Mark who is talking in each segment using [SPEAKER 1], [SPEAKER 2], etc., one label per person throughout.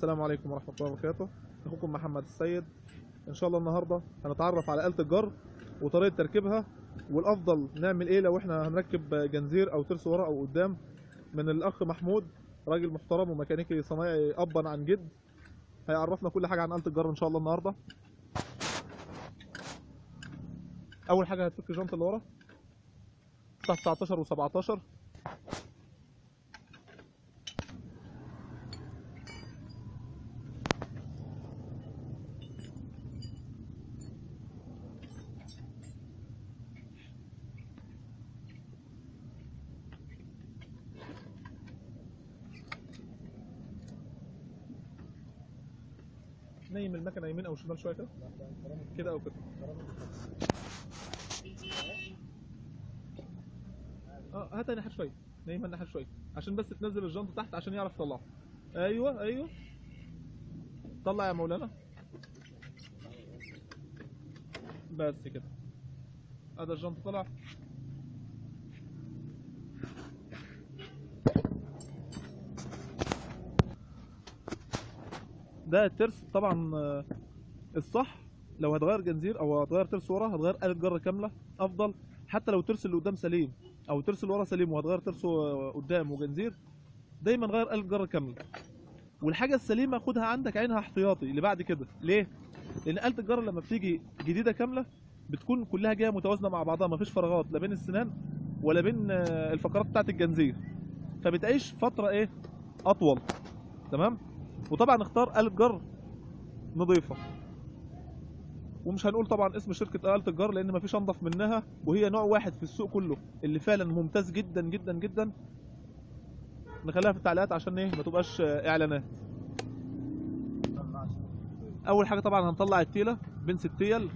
[SPEAKER 1] السلام عليكم ورحمة الله وبركاته أخوكم محمد السيد إن شاء الله النهاردة هنتعرف على آلة الجر وطريقة تركيبها والأفضل نعمل إيه لو إحنا هنركب جنزير أو ترس ورا أو قدام من الأخ محمود راجل محترم وميكانيكي صنايعي أبا عن جد هيعرفنا كل حاجة عن آلة الجر إن شاء الله النهاردة أول حاجة هتفك الجنط اللي ورا الساعة 19 و17 نايم المكنه يمين او شمال شويه كده كده او كده اه هات ناحيه شويه نايمها ناحيه شويه عشان بس تنزل الجنط تحت عشان يعرف يطلعها ايوه ايوه طلع يا مولانا بس كده هذا الجنط طلع ده الترس طبعا آه، الصح لو هتغير جنزير او هتغير ترس ورا هتغير آلة جر كاملة افضل حتى لو الترس اللي قدام سليم او الترس اللي ورا سليم وهتغير ترسه آه، قدام وجنزير دايما غير آلة جر كاملة والحاجة السليمة خدها عندك عينها احتياطي اللي بعد كده ليه؟ لان آلة الجر لما بتيجي جديدة كاملة بتكون كلها جاية متوازنة مع بعضها مفيش فراغات لا بين السنان ولا بين آه، الفقرات بتاعت الجنزير فبتعيش فترة ايه اطول تمام وطبعا اختار آلة جر نظيفة ومش هنقول طبعا اسم شركة آلة الجر لأن مفيش أنضف منها وهي نوع واحد في السوق كله اللي فعلا ممتاز جدا جدا جدا نخليها في التعليقات عشان ايه ما تبقاش آه، إعلانات أول حاجة طبعا هنطلع التيلة بنس التيل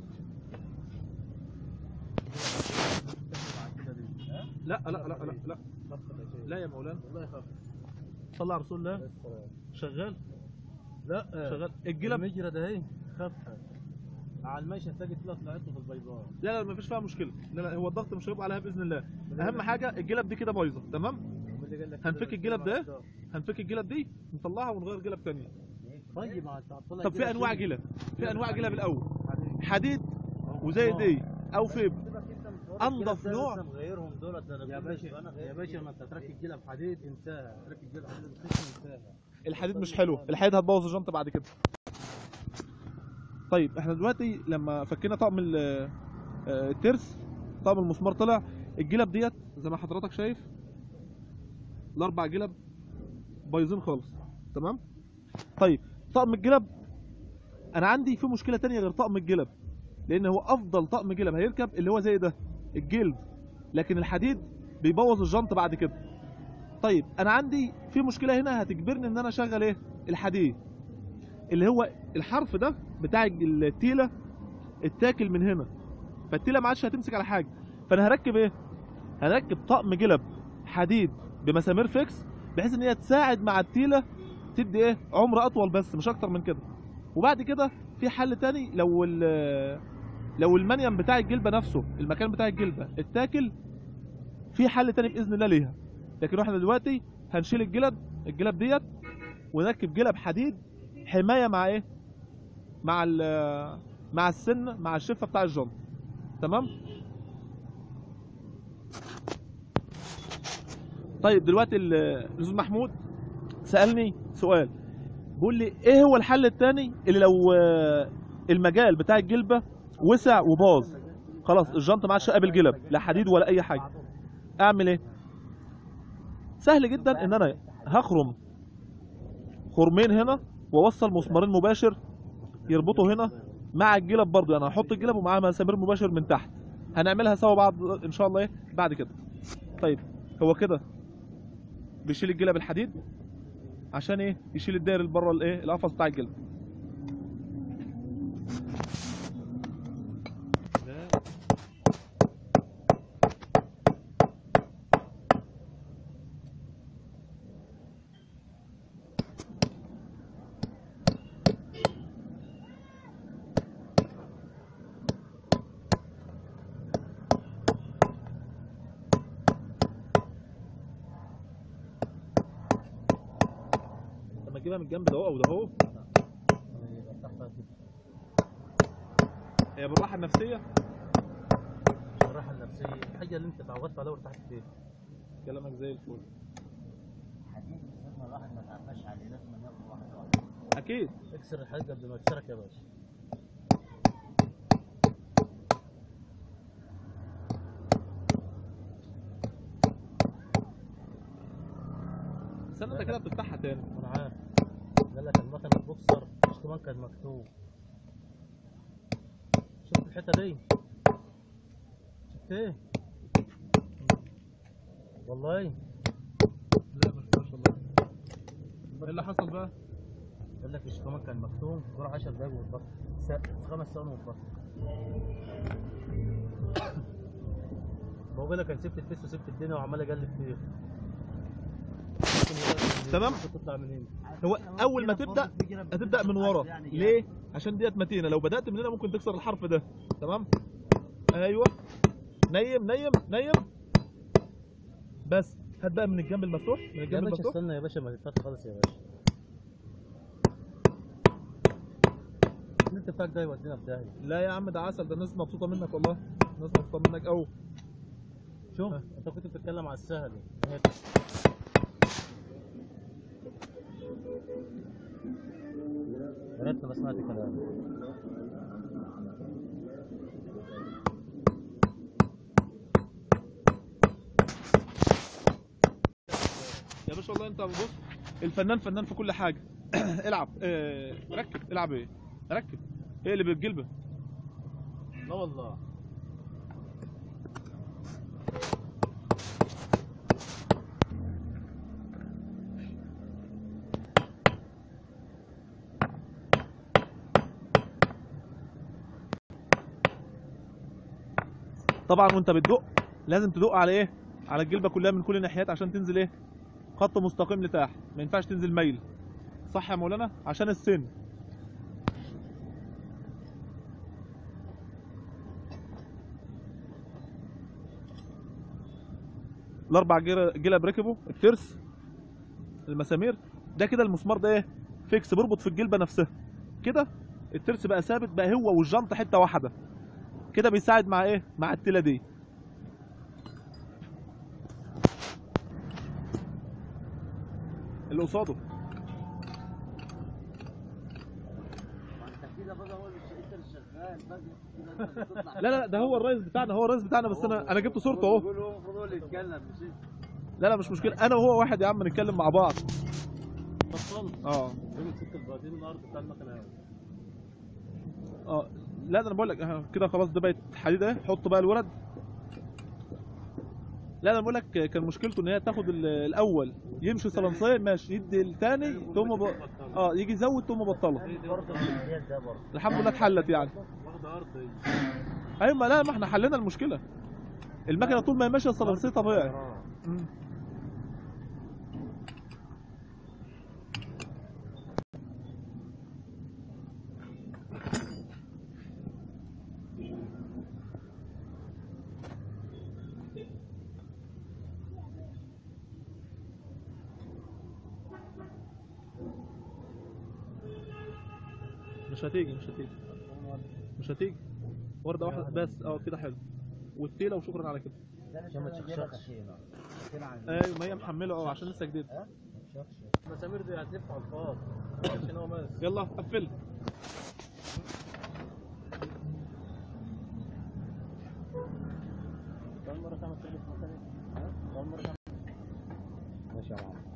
[SPEAKER 1] لا لا لا لا لا لا يا مولانا
[SPEAKER 2] والله يخاف
[SPEAKER 1] صلى على رسول الله شغال
[SPEAKER 2] لا
[SPEAKER 1] شغال الجلب
[SPEAKER 2] المجرى ده اهي خفها على المشي هتلاقي طلعت طلعته في البيضاء
[SPEAKER 1] لا لا مفيش فيها مشكله لا لا هو الضغط مش هيبقى عليها باذن الله اهم حاجه الجلب دي كده بايظه تمام هنفك الجلب ده؟ هنفك الجلب دي نطلعها ونغير جلب تانية
[SPEAKER 2] طيب ما هتطلع
[SPEAKER 1] طب في انواع جلب في انواع جلب الاول حديد وزي دي او فيب أنضف نوع.
[SPEAKER 2] غيرهم دولت انا يا باشا يا باشا ما انت تركب جلب حديد انساها تركب جلب حديد انساها
[SPEAKER 1] الحديد مش حلو الحديد هتبوظ الجنط بعد كده طيب احنا دلوقتي لما فكينا طقم ال- آه، الترس طقم المسمار طلع الجلب ديت زي ما حضرتك شايف الاربع جلب بايظين خالص تمام طيب طقم الجلب انا عندي في مشكله تانية غير طقم الجلب لان هو افضل طقم جلب هيركب اللي هو زي ده الجلد لكن الحديد بيبوظ الجنط بعد كده طيب انا عندي في مشكله هنا هتجبرني ان انا اشغل ايه الحديد اللي هو الحرف ده بتاع التيله اتاكل من هنا فالتيله ما عادش هتمسك على حاجه فانا هركب ايه هركب طقم جلب حديد بمسامير فيكس بحيث ان هي تساعد مع التيله تدي ايه عمر اطول بس مش اكتر من كده وبعد كده في حل تاني لو ال- لو المنيم بتاع الجلبه نفسه المكان بتاع الجلبه اتاكل في حل تاني باذن الله ليها لكن احنا دلوقتي هنشيل الجلب الجلب ديت ونركب جلب حديد حمايه مع ايه مع ال- مع السن مع الشفه بتاع الجنط تمام طيب دلوقتي ال- الاستاذ محمود سالني سؤال بيقول لي ايه هو الحل التاني اللي لو آه، المجال بتاع الجلبه وسع وباظ خلاص الجنط ما عادش قابل جلب لا حديد ولا اي حاجه اعمل ايه سهل جدا ان انا هخرم خرمين هنا واوصل مسمارين مباشر يربطوا هنا مع الجلب برضو يعني هحط الجلب ومعاه مسامير مباشر من تحت هنعملها سوا بعض ان شاء الله ايه بعد كده طيب هو كده بيشيل الجلب الحديد عشان ايه يشيل الداير اللي بره الايه القفص بتاع الجلب بتجيبها من الجنب ده او ده اهو
[SPEAKER 2] يبقى تحتها كده
[SPEAKER 1] هي بالراحه النفسيه
[SPEAKER 2] الراحه النفسيه الحاجه اللي انت اتعودت عليها وارتحت فيها
[SPEAKER 1] كلامك زي الفل
[SPEAKER 3] حديد لازم الواحد ما تعباش عليه لازم ياخد واحد واحد
[SPEAKER 1] اكيد
[SPEAKER 2] اكسر الحاجه قبل ما يكسرك يا باشا
[SPEAKER 1] استنى انت كده بتفتحها تاني
[SPEAKER 2] انا عارف قال لك المكنه بوكسر مش كمان كان مكتوب شفت الحته دي شفت ايه والله
[SPEAKER 1] لا ما شفتهاش والله ايه اللي حصل بقى؟
[SPEAKER 2] قال لك مش كمان كان مكتوب غير 10 دقايق واتبطل س- خمس ثواني واتبطل بقول لك انا سبت الفيس وسبت الدنيا وعمال اقلب فيه
[SPEAKER 1] تمام.
[SPEAKER 2] ممكن تطلع من هنا
[SPEAKER 1] هو اول ما تبدا هتبدا من ورا ليه؟ عشان ديت متينه لو بدات من هنا ممكن تكسر الحرف ده تمام؟ ايوه نيم نيم نيم بس هات بقى من الجنب المفتوح من
[SPEAKER 2] يا
[SPEAKER 1] الجنب
[SPEAKER 2] باشا
[SPEAKER 1] المفتوح
[SPEAKER 2] استنى يا باشا ما تتفتح خالص يا باشا النت بتاعك ده يودينا في داهيه
[SPEAKER 1] لا يا عم ده عسل ده الناس مبسوطه منك والله الناس مبسوطه منك قوي
[SPEAKER 2] شوف انت كنت بتتكلم على السهل اهي. يا ريت ما سمعت كلامي
[SPEAKER 1] يا باشا والله انت بص الفنان فنان في كل حاجه العب اه ركب العب ايه ركب ايه اللي بالجلبه
[SPEAKER 2] لا والله
[SPEAKER 1] طبعا وانت بتدق لازم تدق على ايه على الجلبه كلها من كل الناحيات عشان تنزل ايه خط مستقيم لتحت ما ينفعش تنزل ميل صح يا مولانا عشان السن الاربع جر- جلب ركبوا الترس المسامير ده كده المسمار ده ايه فيكس بيربط في الجلبه نفسها كده الترس بقى ثابت بقى هو والجنط حته واحده كده بيساعد مع ايه مع التله دي اللي قصاده
[SPEAKER 3] انت كده بقى هو اللي انت اللي شغال بقى كده انت بتطلع
[SPEAKER 1] لا لا ده هو الرئيس بتاعنا هو الرئيس بتاعنا بس انا انا جبت صورته اهو
[SPEAKER 3] بيقول هو المفروض هو اللي يتكلم مش انت
[SPEAKER 1] لا لا مش مشكله انا وهو واحد يا عم نتكلم مع بعض
[SPEAKER 2] بطل
[SPEAKER 1] اه
[SPEAKER 2] يوم ست البراطين الارض بتاع المكنه اهي.
[SPEAKER 1] اه لا ده انا بقول لك اه، كده خلاص ده بقت حديد اهي حط بقى الورد لا انا بقول لك كان مشكلته ان هي تاخد ال- الاول يمشي صلنصيه ماشي يدي الثاني ثم ب... اه يجي يزود ثم بطله
[SPEAKER 3] برضه العمليات ده برضه
[SPEAKER 1] الحمد لله اتحلت يعني
[SPEAKER 2] واخده ارض هي.
[SPEAKER 1] ايوه ما لا ما احنا حلينا المشكله المكنه طول ما هي ماشيه صلنصيه طبيعي مم. مش هتيجي مش هتيجي مش هتيجي ورده واحده بس اه كده حلو والتيله وشكرا على كده
[SPEAKER 2] عشان ما تشخشخش.
[SPEAKER 1] ايوه ما هي محمله اه عشان لسه جديد
[SPEAKER 2] المسامير دي هتلف على الفاضي عشان هو ماسك
[SPEAKER 1] يلا قفل
[SPEAKER 2] اول مره تعمل كده في مكان ها اول مره تعمل ماشي يا معلم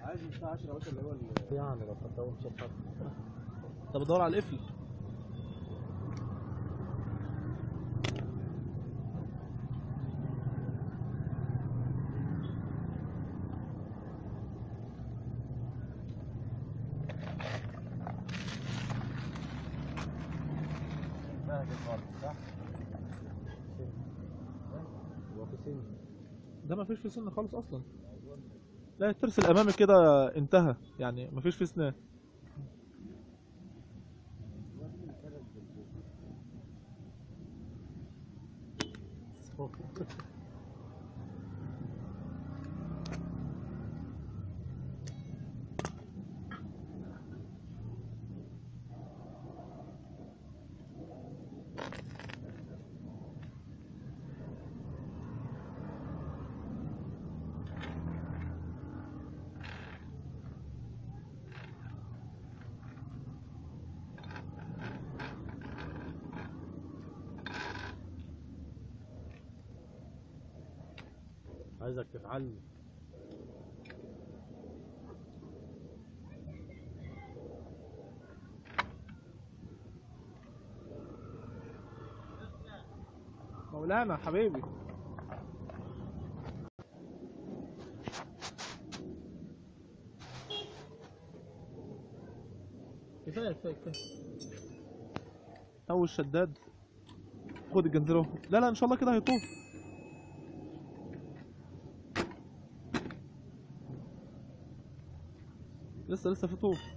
[SPEAKER 3] عايز الساعه 10 بس اللي هو
[SPEAKER 2] يعني لو خدتها مش هتحط
[SPEAKER 1] انت بتدور على القفل
[SPEAKER 2] صح؟ هو في سن
[SPEAKER 1] ده ما فيش فيه سن خالص اصلا لا الترس الامامي كده انتهى يعني ما فيش فيه سنان
[SPEAKER 2] عايزك تتعلم
[SPEAKER 1] مولانا حبيبي كفايه كفايه كفايه اول شداد خد الجنزير اهو لا لا ان شاء الله كده هيطوف لسه لسه في طوف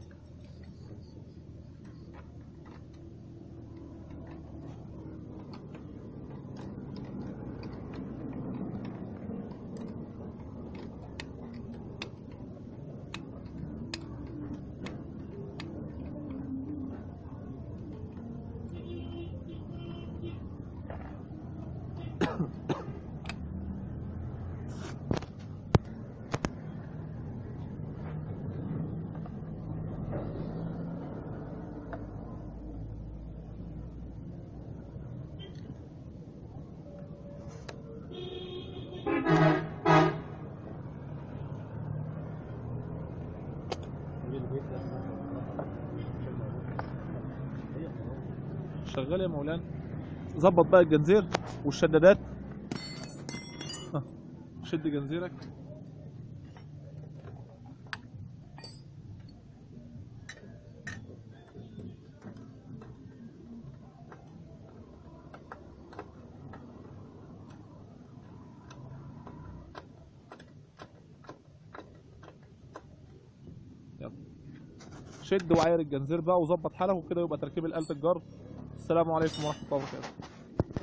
[SPEAKER 1] شغال يا مولانا ظبط بقى الجنزير والشدادات ها، شد جنزيرك يلا شد وعاير الجنزير بقى وظبط حالك وكده يبقى تركيب الآلة الجر السلام عليكم ورحمة الله وبركاته